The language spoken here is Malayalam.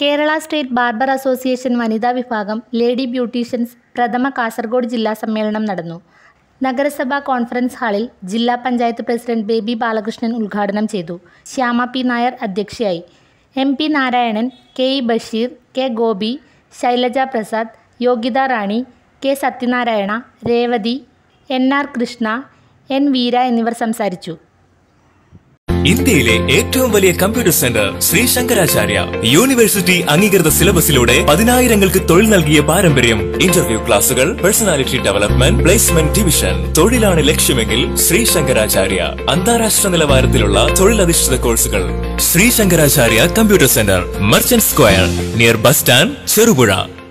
കേരള സ്റ്റേറ്റ് ബാർബർ അസോസിയേഷൻ വനിതാ വിഭാഗം ലേഡി ബ്യൂട്ടീഷ്യൻസ് പ്രഥമ കാസർഗോഡ് ജില്ലാ സമ്മേളനം നടന്നു നഗരസഭാ കോൺഫറൻസ് ഹാളിൽ ജില്ലാ പഞ്ചായത്ത് പ്രസിഡന്റ് ബേബി ബാലകൃഷ്ണൻ ഉദ്ഘാടനം ചെയ്തു ശ്യാമ പി നായർ അധ്യക്ഷയായി M P Narayanan K E Basheer K Gopi Shailaja Prasad യോഗ്യത Rani K Satyanarayana Revathi N R Krishna N Veera എന്നിവർ സംസാരിച്ചു ഇന്ത്യയിലെ ഏറ്റവും വലിയ computer centre Sree Sankaracharya university അംഗീകൃത സിലബസിലൂടെ പതിനായിരങ്ങൾക്ക് തൊഴിൽ നൽകിയ പാരമ്പര്യം ഇന്റർവ്യൂ ക്ലാസുകൾ പേഴ്സണാലിറ്റി ഡെവലപ്മെന്റ് പ്ലേസ്മെന്റ് ഡിവിഷൻ തൊഴിലാണ് ലക്ഷ്യമെങ്കിൽ ശ്രീ ശങ്കരാചാര്യ അന്താരാഷ്ട്ര നിലവാരത്തിലുള്ള തൊഴിലധിഷ്ഠിത കോഴ്സുകൾ Sree Sankaracharya computer centre merchant square near bus stand Cherupuzha